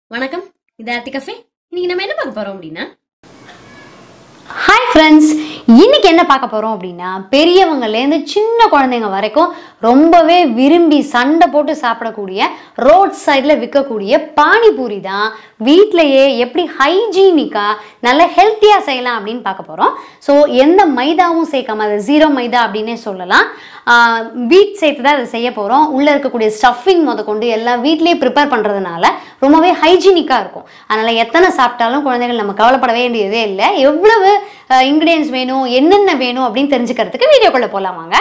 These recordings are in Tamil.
வணக்கம் இது ஆர்த்தி கஃபே இன்னைக்கு நம்ம என்ன பார்க்க போறோம் அப்படின்னா ஹாய் ஃப்ரெண்ட்ஸ் இன்னைக்கு என்ன பார்க்க போகிறோம் அப்படின்னா பெரியவங்கலேருந்து சின்ன குழந்தைங்க வரைக்கும் ரொம்பவே விரும்பி சண்டை போட்டு சாப்பிடக்கூடிய ரோட் சைடில் விற்கக்கூடிய பானிபூரி தான் வீட்டிலையே எப்படி ஹைஜீனிக்காக நல்ல ஹெல்த்தியாக செய்யலாம் அப்படின்னு பார்க்க போகிறோம் ஸோ எந்த மைதாவும் சேர்க்காம அது ஜீரோ மைதா அப்படின்னே சொல்லலாம் வீட் சேர்த்து தான் அதை செய்ய போகிறோம் உள்ளே இருக்கக்கூடிய ஸ்டஃபிங் முத கொண்டு எல்லாம் வீட்லேயே ப்ரிப்பேர் பண்ணுறதுனால ரொம்பவே ஹைஜீனிக்காக இருக்கும் அதனால் எத்தனை சாப்பிட்டாலும் குழந்தைகள் நம்ம கவலைப்பட வேண்டியதே இல்லை எவ்வளவு இன்க்ரீடியன்ஸ் வேணும் என்னென்ன வேணும் அப்படின்னு தெரிஞ்சுக்கிறதுக்கு வீடியோக்குள்ளே போகலாம் வாங்க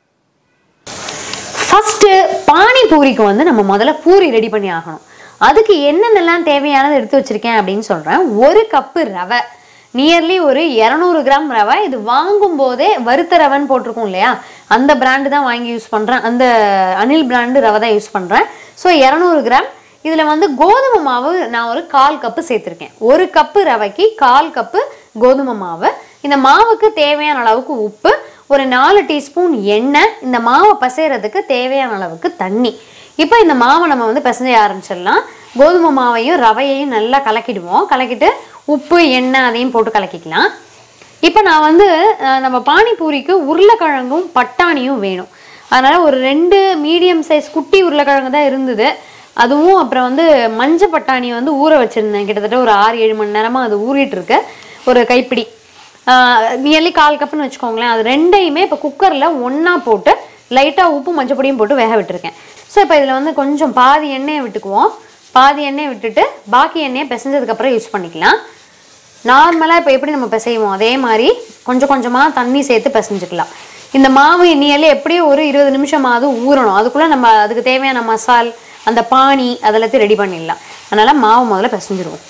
ஃபஸ்ட்டு பானிபூரிக்கு வந்து நம்ம முதல்ல பூரி ரெடி பண்ணி ஆகணும் அதுக்கு என்னென்னலாம் தேவையானது எடுத்து வச்சிருக்கேன் அப்படின்னு சொல்கிறேன் ஒரு கப்பு ரவை நியர்லி ஒரு இரநூறு கிராம் ரவை இது வாங்கும் போதே வறுத்த ரவைன்னு போட்டிருக்கோம் இல்லையா அந்த பிராண்டு தான் வாங்கி யூஸ் பண்ணுறேன் அந்த அனில் பிராண்டு ரவை தான் யூஸ் பண்ணுறேன் ஸோ இரநூறு கிராம் இதில் வந்து கோதுமை மாவு நான் ஒரு கால் கப்பு சேர்த்துருக்கேன் ஒரு கப்பு ரவைக்கு கால் கப்பு கோதுமை மாவு இந்த மாவுக்கு தேவையான அளவுக்கு உப்பு ஒரு நாலு டீஸ்பூன் எண்ணெய் இந்த மாவை பசைகிறதுக்கு தேவையான அளவுக்கு தண்ணி இப்போ இந்த மாவை நம்ம வந்து பிசைஞ்ச ஆரம்பிச்சிடலாம் கோதுமை மாவையும் ரவையையும் நல்லா கலக்கிடுவோம் கலக்கிட்டு உப்பு எண்ணெய் அதையும் போட்டு கலக்கிக்கலாம் இப்போ நான் வந்து அஹ், நம்ம பானிபூரிக்கு உருளைக்கிழங்கும் பட்டாணியும் வேணும் அதனால் ஒரு ரெண்டு மீடியம் சைஸ் குட்டி உருளைக்கிழங்கு தான் இருந்தது அதுவும் அப்புறம் வந்து மஞ்சள் பட்டாணி வந்து ஊற வச்சுருந்தேன் கிட்டத்தட்ட ஒரு ஆறு ஏழு மணி நேரமாக அது ஊறிட்டு இருக்கு ஒரு கைப்பிடி நியர்லி கால் கப்புன்னு வச்சுக்கோங்களேன் அது ரெண்டையுமே இப்போ குக்கரில் ஒன்றா போட்டு லைட்டாக உப்பு மஞ்சள் பொடியும் போட்டு வேக விட்டுருக்கேன் ஸோ இப்போ இதில் வந்து கொஞ்சம் பாதி எண்ணெயை விட்டுக்குவோம் பாதி எண்ணெயை விட்டுட்டு பாக்கி எண்ணெயை பிசைஞ்சதுக்கப்புறம் யூஸ் பண்ணிக்கலாம் நார்மலாக இப்போ எப்படி நம்ம பிசைவோம் அதே மாதிரி கொஞ்சம் கொஞ்சமாக தண்ணி சேர்த்து பிசைஞ்சுக்கலாம் இந்த மாவு நியர்லி எப்படியும் ஒரு இருபது நிமிஷமாவது ஊறணும் அதுக்குள்ளே நம்ம அதுக்கு தேவையான மசால் அந்த பானி அதெல்லாத்தையும் ரெடி பண்ணிடலாம் அதனால் மாவு முதல்ல பிசைஞ்சிருவோம்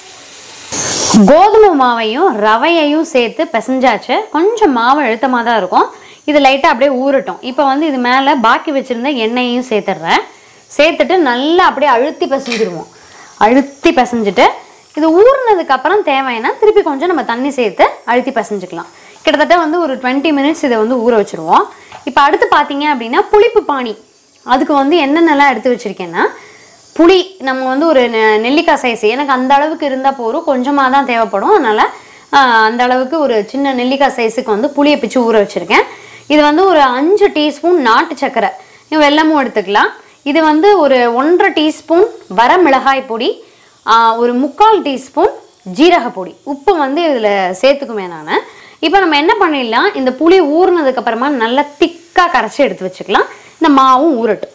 கோதுமை மாவையும் ரவையையும் சேர்த்து பிசைஞ்சாச்சு கொஞ்சம் மாவு அழுத்தமாக தான் இருக்கும் இது லைட்டாக அப்படியே ஊறட்டும் இப்போ வந்து இது மேலே பாக்கி வச்சுருந்த எண்ணெயையும் சேர்த்துடுறேன் சேர்த்துட்டு நல்லா அப்படியே அழுத்தி பிசைஞ்சிருவோம் அழுத்தி பிசைஞ்சிட்டு இது ஊறினதுக்கு அப்புறம் தேவைன்னா திருப்பி கொஞ்சம் நம்ம தண்ணி சேர்த்து அழுத்தி பிசைஞ்சுக்கலாம் கிட்டத்தட்ட வந்து ஒரு டுவெண்ட்டி மினிட்ஸ் இதை வந்து ஊற வச்சுருவோம் இப்போ அடுத்து பார்த்தீங்க அப்படின்னா புளிப்பு பானி அதுக்கு வந்து என்னென்னலாம் எடுத்து வச்சுருக்கேன்னா புளி நம்ம வந்து ஒரு நெ- நெல்லிக்காய் சைஸ் எனக்கு அந்த அளவுக்கு இருந்தால் போதும் கொஞ்சமாக தான் தேவைப்படும் அதனால் அந்த அளவுக்கு ஒரு சின்ன நெல்லிக்காய் சைஸுக்கு வந்து புளியை பிச்சு ஊற வச்சுருக்கேன் இது வந்து ஒரு அஞ்சு டீஸ்பூன் நாட்டு சர்க்கரை நீங்க வெல்லமும் எடுத்துக்கலாம் இது வந்து ஒரு ஒன்றரை டீஸ்பூன் வர மிளகாய் பொடி ஆ, ஒரு முக்கால் டீஸ்பூன் ஜீரக பொடி உப்பு வந்து இதில் சேர்த்துக்குவேன் நான் இப்போ நம்ம என்ன பண்ணிடலாம் இந்த புளி ஊறினதுக்கு அப்புறமா நல்லா திக்காக கரைச்சி எடுத்து வச்சுக்கலாம் இந்த மாவும் ஊறட்டும்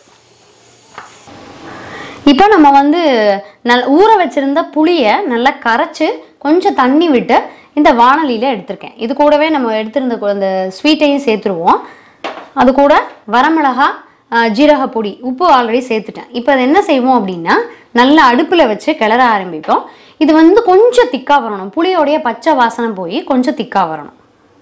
இப்போ நம்ம வந்து நல் ஊற வச்சிருந்த புளியை நல்லா கரைச்சி கொஞ்சம் தண்ணி விட்டு இந்த வானலியில் எடுத்திருக்கேன் இது கூடவே நம்ம எடுத்திருந்த கு- அந்த ஸ்வீட்டையும் சேர்த்துருவோம் அது கூட வரமிளகா ஆஹ், ஜீரக பொடி உப்பு ஆல்ரெடி சேர்த்துட்டேன் இப்போ அது என்ன செய்வோம் அப்படின்னா நல்லா அடுப்பில் வச்சு கிளற ஆரம்பிப்போம் இது வந்து கொஞ்சம் திக்காக வரணும் புளியோடைய பச்சை வாசனை போய் கொஞ்சம் திக்காக வரணும்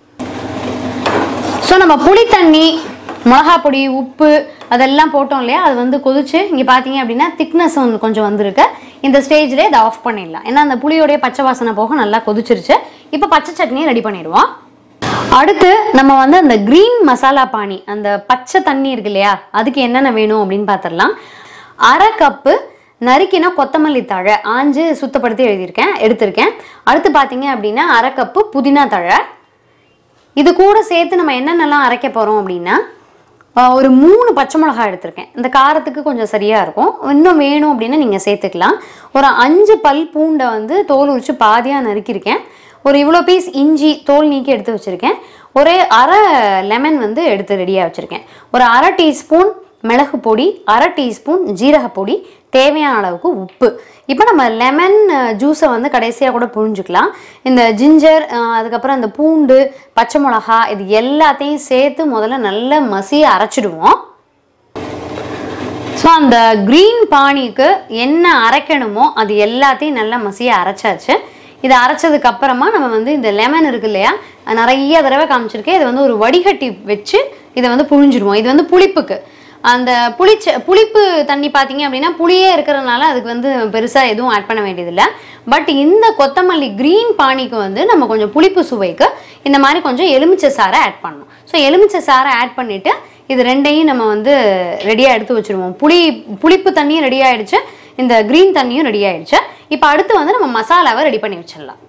ஸோ நம்ம புளி தண்ணி மிளகா பொடி உப்பு அதெல்லாம் போட்டோம் இல்லையா அது வந்து கொதிச்சு இங்கே பார்த்தீங்க அப்படின்னா திக்னஸ் வந்து கொஞ்சம் வந்திருக்கு இந்த ஸ்டேஜ்லேயே இதை ஆஃப் பண்ணிடலாம் ஏன்னா அந்த புளியோடைய பச்சை வாசனை போக நல்லா கொதிச்சிருச்சு இப்போ பச்சை சட்னியை ரெடி பண்ணிடுவோம் அடுத்து நம்ம வந்து அந்த க்ரீன் மசாலா பானி அந்த பச்சை தண்ணி இருக்கு இல்லையா அதுக்கு என்னென்ன வேணும் அப்படின்னு பார்த்துடலாம் அரை கப்பு நறுக்கின கொத்தமல்லி தழை ஆஞ்சு சுத்தப்படுத்தி எழுதியிருக்கேன் எடுத்திருக்கேன் அடுத்து பார்த்தீங்க அப்படின்னா அரை கப்பு புதினா தழை இது கூட சேர்த்து நம்ம என்னென்னலாம் அரைக்க போகிறோம் அப்படின்னா ஆஹ் ஒரு மூணு பச்சை மிளகாய் எடுத்திருக்கேன் இந்த காரத்துக்கு கொஞ்சம் சரியாக இருக்கும் இன்னும் வேணும் அப்படின்னா நீங்கள் சேர்த்துக்கலாம் ஒரு அஞ்சு பல் பூண்டை வந்து தோல் உரிச்சு பாதியாக நறுக்கியிருக்கேன் ஒரு இவ்வளோ பீஸ் இஞ்சி தோல் நீக்கி எடுத்து வச்சுருக்கேன் ஒரே அரை லெமன் வந்து எடுத்து ரெடியாக வச்சுருக்கேன் ஒரு அரை டீஸ்பூன் மிளகு பொடி அரை டீஸ்பூன் ஜீரக பொடி தேவையான அளவுக்கு உப்பு இப்போ நம்ம லெமன் ஜூஸை வந்து கடைசியாக கூட புழிஞ்சுக்கலாம் இந்த ஜிஞ்சர் அதுக்கப்புறம் இந்த பூண்டு பச்சை மிளகா இது எல்லாத்தையும் சேர்த்து முதல்ல நல்லா மசிய அரைச்சிடுவோம் ஸோ அந்த க்ரீன் பானிக்கு என்ன அரைக்கணுமோ அது எல்லாத்தையும் நல்லா மசிய அரைச்சாச்சு இதை அரைச்சதுக்கு அப்புறமா நம்ம வந்து இந்த லெமன் இருக்கு இல்லையா அது நிறைய தடவை காமிச்சிருக்கேன் இதை வந்து ஒரு வடிகட்டி வச்சு இதை வந்து புழிஞ்சிடுவோம் இது வந்து புளிப்புக்கு அந்த புளிச்ச புளிப்பு தண்ணி பார்த்தீங்க அப்படின்னா புளியே இருக்கிறதுனால அதுக்கு வந்து பெருசாக எதுவும் ஆட் பண்ண வேண்டியதில்லை பட் இந்த கொத்தமல்லி க்ரீன் பானிக்கு வந்து நம்ம கொஞ்சம் புளிப்பு சுவைக்கு இந்த மாதிரி கொஞ்சம் எலுமிச்சை சாறை ஆட் பண்ணணும் ஸோ எலுமிச்சை சாறை ஆட் பண்ணிவிட்டு இது ரெண்டையும் நம்ம வந்து ரெடியாக எடுத்து வச்சுருவோம் புளி புளிப்பு தண்ணியும் ரெடி ஆயிடுச்சு இந்த க்ரீன் தண்ணியும் ரெடி ஆயிடுச்சு இப்போ அடுத்து வந்து நம்ம மசாலாவை ரெடி பண்ணி வச்சிடலாம்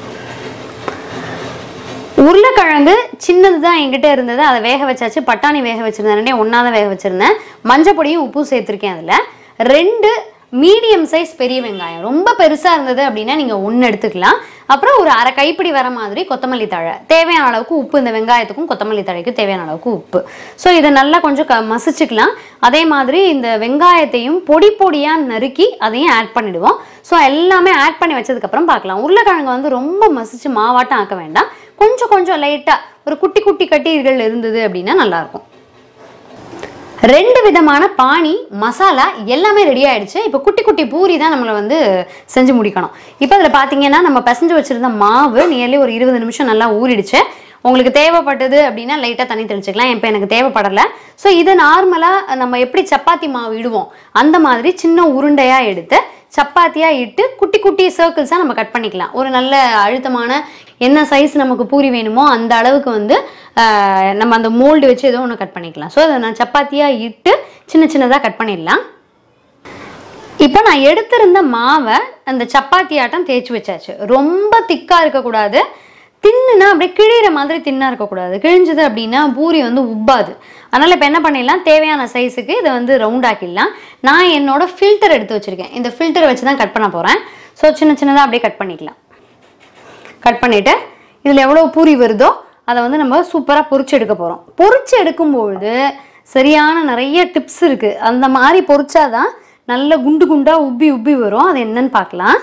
உருளைக்கிழங்கு சின்னது தான் என்கிட்ட இருந்தது அதை வேக வச்சாச்சு பட்டாணி வேக வச்சிருந்தேன் ரெண்டே ஒன்றா தான் வேக வச்சிருந்தேன் மஞ்சள் பொடியும் உப்பும் சேர்த்துருக்கேன் அதில் ரெண்டு மீடியம் சைஸ் பெரிய வெங்காயம் ரொம்ப பெருசாக இருந்தது அப்படின்னா நீங்கள் ஒன்று எடுத்துக்கலாம் அப்புறம் ஒரு அரை கைப்பிடி வர மாதிரி கொத்தமல்லி தழை தேவையான அளவுக்கு உப்பு இந்த வெங்காயத்துக்கும் கொத்தமல்லி தழைக்கும் தேவையான அளவுக்கு உப்பு ஸோ இதை நல்லா கொஞ்சம் க மசிச்சுக்கலாம் அதே மாதிரி இந்த வெங்காயத்தையும் பொடி பொடியாக நறுக்கி அதையும் ஆட் பண்ணிடுவோம் ஸோ எல்லாமே ஆட் பண்ணி வச்சதுக்கப்புறம் பார்க்கலாம் உருளைக்கிழங்கு வந்து ரொம்ப மசிச்சு மாவாட்டம் ஆக்க வேண்டாம் கொஞ்சம் கொஞ்சம் லைட்டாக ஒரு குட்டி குட்டி கட்டீர்கள் இருந்தது அப்படின்னா நல்லாயிருக்கும் ரெண்டு விதமான பானி மசாலா எல்லாமே ரெடி ஆயிடுச்சு இப்போ குட்டி குட்டி பூரி தான் நம்மளை வந்து செஞ்சு முடிக்கணும் இப்போ அதில் பார்த்தீங்கன்னா நம்ம பிசைஞ்சு வச்சிருந்த மாவு நியர்லி ஒரு இருபது நிமிஷம் நல்லா ஊறிடுச்சு உங்களுக்கு தேவைப்பட்டது அப்படின்னா லைட்டாக தண்ணி தெளிச்சுக்கலாம் இப்போ எனக்கு தேவைப்படலை ஸோ இது நார்மலாக நம்ம எப்படி சப்பாத்தி மாவு இடுவோம் அந்த மாதிரி சின்ன உருண்டையாக எடுத்து சப்பாத்தியாக இட்டு குட்டி குட்டி சர்க்கிள்ஸாக நம்ம கட் பண்ணிக்கலாம் ஒரு நல்ல அழுத்தமான என்ன சைஸ் நமக்கு பூரி வேணுமோ அந்த அளவுக்கு வந்து ஆஹ், நம்ம அந்த மோல்டு வச்சு ஏதோ ஒன்று கட் பண்ணிக்கலாம் ஸோ அதை நான் சப்பாத்தியாக இட்டு சின்ன சின்னதாக கட் பண்ணிடலாம் இப்போ நான் எடுத்திருந்த மாவை அந்த சப்பாத்தி ஆட்டம் தேய்ச்சி வச்சாச்சு ரொம்ப திக்காக இருக்கக்கூடாது தின்னுனா அப்படியே கிழிகிற மாதிரி தின்னா இருக்கக்கூடாது கிழிஞ்சது அப்படின்னா பூரி வந்து உப்பாது அதனால் இப்போ என்ன பண்ணிடலாம் தேவையான சைஸுக்கு இதை வந்து ரவுண்ட் ஆக்கிடலாம் நான் என்னோட ஃபில்டர் எடுத்து வச்சுருக்கேன் இந்த ஃபில்டரை வச்சு தான் கட் பண்ண போகிறேன் ஸோ சின்ன சின்னதாக அப்படியே கட் பண்ணிக்கலாம் கட் பண்ணிவிட்டு இதில் எவ்வளோ பூரி வருதோ அதை வந்து நம்ம சூப்பராக பொரிச்சு எடுக்க போகிறோம் பொரிச்சு எடுக்கும்பொழுது சரியான நிறைய டிப்ஸ் இருக்குது அந்த மாதிரி பொரிச்சாதான் நல்ல குண்டு குண்டாக உப்பி உப்பி வரும் அது என்னன்னு பார்க்கலாம்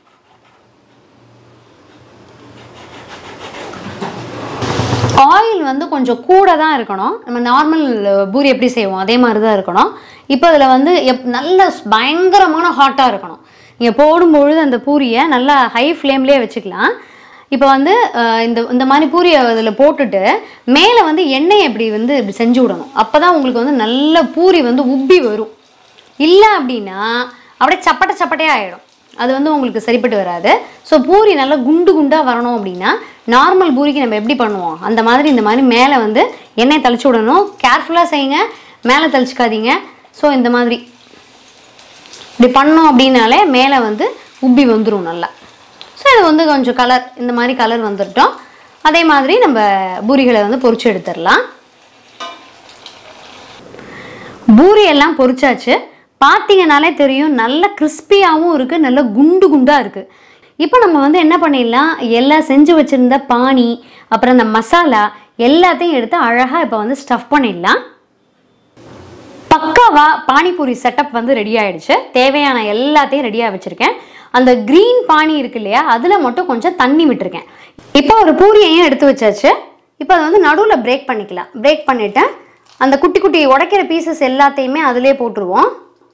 ஆயில் வந்து கொஞ்சம் கூட தான் இருக்கணும் நம்ம நார்மல் பூரி எப்படி செய்வோம் அதே மாதிரி தான் இருக்கணும் இப்போ அதில் வந்து எப் நல்ல பயங்கரமான ஹாட்டாக இருக்கணும் நீங்கள் போடும்பொழுது அந்த பூரியை நல்லா ஹை ஃப்ளேம்லேயே வச்சுக்கலாம் இப்போ வந்து அஹ், இந்த இந்த மாதிரி பூரியை அதில் போட்டுட்டு மேலே வந்து எண்ணெய் இப்படி வந்து இப்படி செஞ்சு விடணும் அப்போ தான் உங்களுக்கு வந்து நல்ல பூரி வந்து உப்பி வரும் இல்லை அப்படின்னா அப்படியே சப்பட்டை சப்பட்டையாக ஆகிடும் அது வந்து உங்களுக்கு சரிப்பட்டு வராது ஸோ பூரி நல்லா குண்டு குண்டாக வரணும் அப்படின்னா நார்மல் பூரிக்கு நம்ம எப்படி பண்ணுவோம் அந்த மாதிரி இந்த மாதிரி மேலே வந்து எண்ணெய் தெளிச்சு விடணும் கேர்ஃபுல்லாக செய்யுங்க மேலே தெளிச்சுக்காதீங்க ஸோ இந்த மாதிரி இப்படி பண்ணோம் அப்படின்னாலே மேலே வந்து உப்பி வந்துடும் நல்லா ஸோ இது வந்து கொஞ்சம் கலர் இந்த மாதிரி கலர் வந்துட்டோம் அதே மாதிரி நம்ம பூரிகளை வந்து பொரிச்சு எடுத்துடலாம் பூரி எல்லாம் பொரிச்சாச்சு பார்த்தீங்கனாலே தெரியும் நல்ல கிறிஸ்பியாகவும் இருக்குது நல்ல குண்டு குண்டாக இருக்குது இப்போ நம்ம வந்து என்ன பண்ணிடலாம் எல்லாம் செஞ்சு வச்சுருந்த பானி அப்புறம் இந்த மசாலா எல்லாத்தையும் எடுத்து அழகாக இப்போ வந்து ஸ்டஃப் பண்ணிடலாம் பக்காவா பானிபூரி செட்டப் வந்து ரெடி ஆயிடுச்சு தேவையான எல்லாத்தையும் ரெடியாக வச்சுருக்கேன் அந்த க்ரீன் பானி இருக்கு இல்லையா அதில் மட்டும் கொஞ்சம் தண்ணி விட்டுருக்கேன் இப்போ ஒரு பூரியையும் எடுத்து வச்சாச்சு இப்போ அதை வந்து நடுவில் பிரேக் பண்ணிக்கலாம் பிரேக் பண்ணிவிட்டேன் அந்த குட்டி குட்டி உடைக்கிற பீசஸ் எல்லாத்தையுமே அதிலே போட்டுருவோம்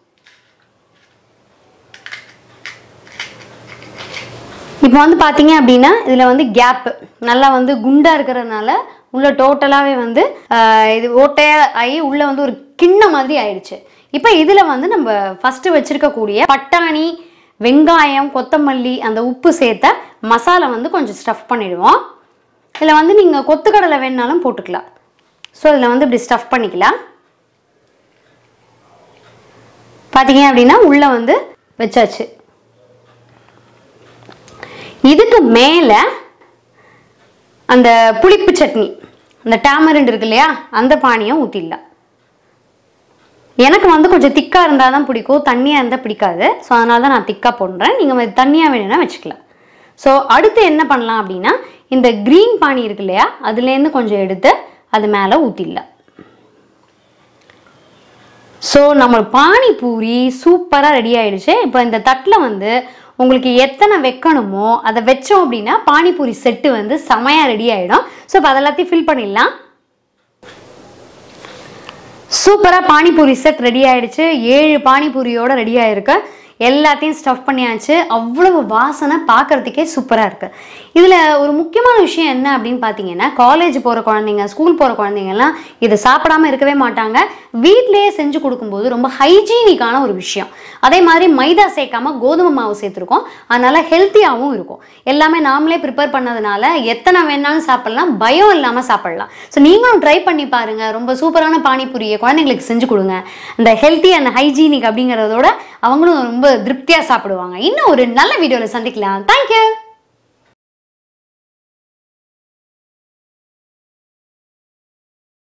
இப்போ வந்து பார்த்தீங்க அப்படின்னா இதில் வந்து கேப்பு நல்லா வந்து குண்டாக இருக்கிறதுனால உள்ள டோட்டலாகவே வந்து ஆஹ், இது ஓட்டையாக ஆகி உள்ளே வந்து ஒரு கிண்ண மாதிரி ஆயிடுச்சு இப்போ இதில் வந்து நம்ம ஃபஸ்ட்டு வச்சுருக்கக்கூடிய பட்டாணி வெங்காயம் கொத்தமல்லி அந்த உப்பு சேர்த்த மசாலா வந்து கொஞ்சம் ஸ்டஃப் பண்ணிடுவோம் இதில் வந்து நீங்கள் கொத்துக்கடலை வேணுனாலும் போட்டுக்கலாம் ஸோ இதில் வந்து இப்படி ஸ்டஃப் பண்ணிக்கலாம் பார்த்தீங்க அப்படின்னா உள்ளே வந்து வச்சாச்சு இதுக்கு மேலே அந்த புளிப்பு சட்னி அந்த டேமரண்ட் இருக்கு இல்லையா அந்த பானியை ஊற்றிடலாம் எனக்கு வந்து கொஞ்சம் திக்காக இருந்தால் தான் பிடிக்கும் தண்ணியாக இருந்தால் பிடிக்காது ஸோ அதனால தான் நான் திக்காக போடுறேன் நீங்கள் தண்ணியாக வேணும்னா வச்சுக்கலாம் ஸோ அடுத்து என்ன பண்ணலாம் அப்படின்னா இந்த க்ரீன் பானி இருக்கு இல்லையா அதுலேருந்து கொஞ்சம் எடுத்து அது மேலே ஊற்றிடலாம் ஸோ நம்ம பானிபூரி சூப்பராக ரெடி ஆயிடுச்சு இப்போ இந்த தட்டில் வந்து உங்களுக்கு எத்தனை வைக்கணுமோ அதை வச்சோம் அப்படின்னா பானிபூரி செட்டு வந்து செமையாக ரெடி ஆகிடும் ஸோ இப்போ அதெல்லாத்தையும் ஃபில் பண்ணிடலாம் சூப்பராக பானிபூரி செட் ரெடி ஆயிடுச்சு ஏழு பானிபூரியோட ரெடி ஆயிருக்கு எல்லாத்தையும் ஸ்டஃப் பண்ணியாச்சு அவ்வளவு வாசனை பார்க்கறதுக்கே சூப்பராக இருக்கு இதில் ஒரு முக்கியமான விஷயம் என்ன அப்படின்னு பார்த்தீங்கன்னா காலேஜ் போகிற குழந்தைங்க ஸ்கூல் போகிற குழந்தைங்கலாம் இதை சாப்பிடாம இருக்கவே மாட்டாங்க வீட்டிலேயே செஞ்சு கொடுக்கும்போது ரொம்ப ஹைஜீனிக்கான ஒரு விஷயம் அதே மாதிரி மைதா சேர்க்காம கோதுமை மாவு சேர்த்துருக்கோம் அதனால ஹெல்த்தியாகவும் இருக்கும் எல்லாமே நாமளே ப்ரிப்பேர் பண்ணதுனால எத்தனை வேணாலும் சாப்பிடலாம் பயம் இல்லாமல் சாப்பிடலாம் ஸோ நீங்களும் ட்ரை பண்ணி பாருங்க ரொம்ப சூப்பரான பானிபூரியை குழந்தைங்களுக்கு செஞ்சு கொடுங்க இந்த ஹெல்த்தி அண்ட் ஹைஜீனிக் அப்படிங்கிறதோட அவங்களும் ரொம்ப ரொம்ப திருப்தியாக சாப்பிடுவாங்க இன்னும் ஒரு நல்ல வீடியோவில் சந்திக்கலாம் தேங்க்யூ